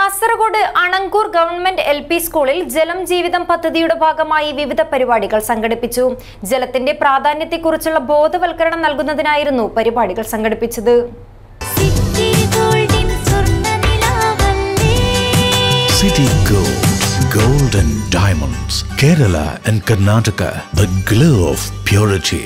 Kasaragod Anangoor government L P സ്കൂളിൽ ജലം ജീവിതം പദ്ധതിയുടെ ഭാഗമായി വിവിധ പരിപാടികൾ സംഘടിപ്പിച്ചു ജലത്തിന്റെ പ്രാധാന്യത്തെക്കുറിച്ചുള്ള ബോധവൽക്കരണം നൽകുന്നതിനായിരുന്നു പരിപാടികൾ സംഘടിപ്പിച്ചത് സിറ്റി ഗോൾഡിൻ സ്വർണ്ണനിലാവല്ലേ City Gold, Gold and Diamonds, Kerala and Karnataka, the glow of purity.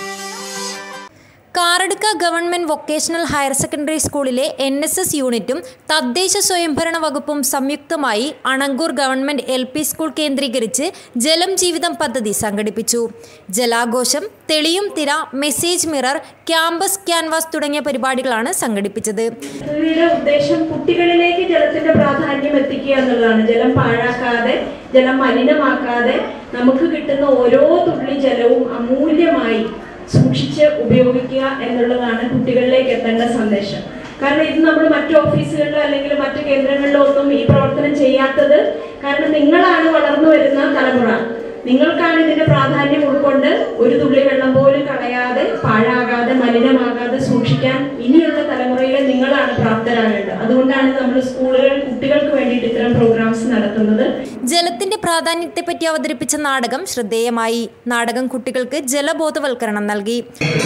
Karadukka government vocational higher secondary സ്കൂളിലെ എൻ എസ് എസ് യൂണിറ്റും തദ്ദേശ സ്വയംഭരണ വകുപ്പും സംയുക്തമായി Anangoor government L P school കേന്ദ്രീകരിച്ച് ജലം ജീവിതം പദ്ധതി സംഘടിപ്പിച്ചു ജലാഘോഷം തെളിയും തിര മെസ്സേജ് മിറർ ക്യാമ്പസ് ക്യാൻവാസ് തുടങ്ങിയ പരിപാടികളാണ് സംഘടിപ്പിച്ചത് പദ്ധതിയുടെ ഉദ്ദേശം കുട്ടികളിലേക്ക് ജലത്തിന്റെ പ്രാധാന്യം എത്തിക്കുക എന്നുള്ളതാണ് ജലം പാഴാക്കാതെ ജലം മലിനമാക്കാതെ നമുക്ക് കിട്ടുന്ന ഓരോ തുള്ളി ജലവും അമൂല്യമായി സൂക്ഷിച്ച് ഉപയോഗിക്കുക എന്നുള്ളതാണ് കുട്ടികളിലേക്ക് എത്തേണ്ട സന്ദേശം കാരണം ഇത് നമ്മൾ മറ്റു ഓഫീസുകളിലോ അല്ലെങ്കിൽ മറ്റു കേന്ദ്രങ്ങളിലോ ഒന്നും ഈ പ്രവർത്തനം ചെയ്യാത്തത് കാരണം നിങ്ങളാണ് വളർന്നു വരുന്ന തലമുറ നിങ്ങൾക്കാണ് ഇതിന്റെ പ്രാധാന്യം ഉൾക്കൊണ്ട് ഒരു തുള്ളി വെള്ളം പോലും കളയാതെ പാഴാകാതെ മലിനമാകാതെ സൂക്ഷിക്കാൻ ഇനിയുള്ള തലമുറയിലെ നിങ്ങളാണ് പ്രാപ്തരാകേണ്ടത് അതുകൊണ്ടാണ് നമ്മൾ സ്കൂളുകൾ കുട്ടികൾക്ക് വേണ്ടിയിട്ട് ഇത്തരം പ്രോഗ്രാംസ് നടത്തുന്നത് ജലത്തിന്റെ പ്രാധാന്യത്തെപ്പറ്റി അവതരിപ്പിച്ച നാടകം ശ്രദ്ധേയമായി നാടകം കുട്ടികൾക്ക് ജലബോധവൽക്കരണം നൽകി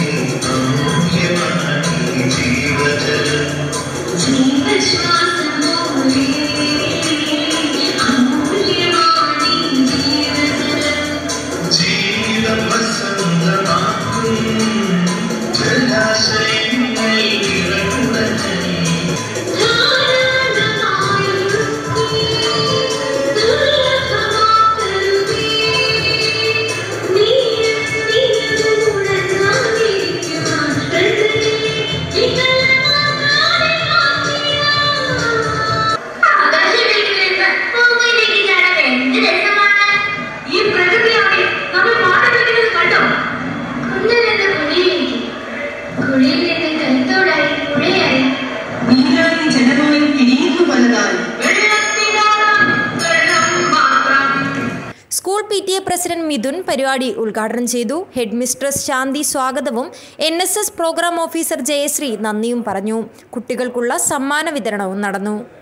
ഈ പ്രകൃതിയാണ് നമ്മൾ പാഠം പഠിക്കുന്നത് കണ്ടോ കുന്നിൽ നിന്ന് കുഴിയിലേക്ക് കുഴിയിൽ നിന്ന് കരുത്തോടായി പുഴയായി നീരായി ജലമായി ഇനിയുന്നു പലതായി വെള്ളത്തിനാണ് വെള്ളം മാത്രം school P T A president Mithun പരിപാടി ഉദ്ഘാടനം ചെയ്തു ഹെഡ് മിസ്ട്രസ് ശാന്തി സ്വാഗതവും N S S program officer Jayashree നന്ദിയും പറഞ്ഞു കുട്ടികൾക്കുള്ള സമ്മാന വിതരണവും നടന്നു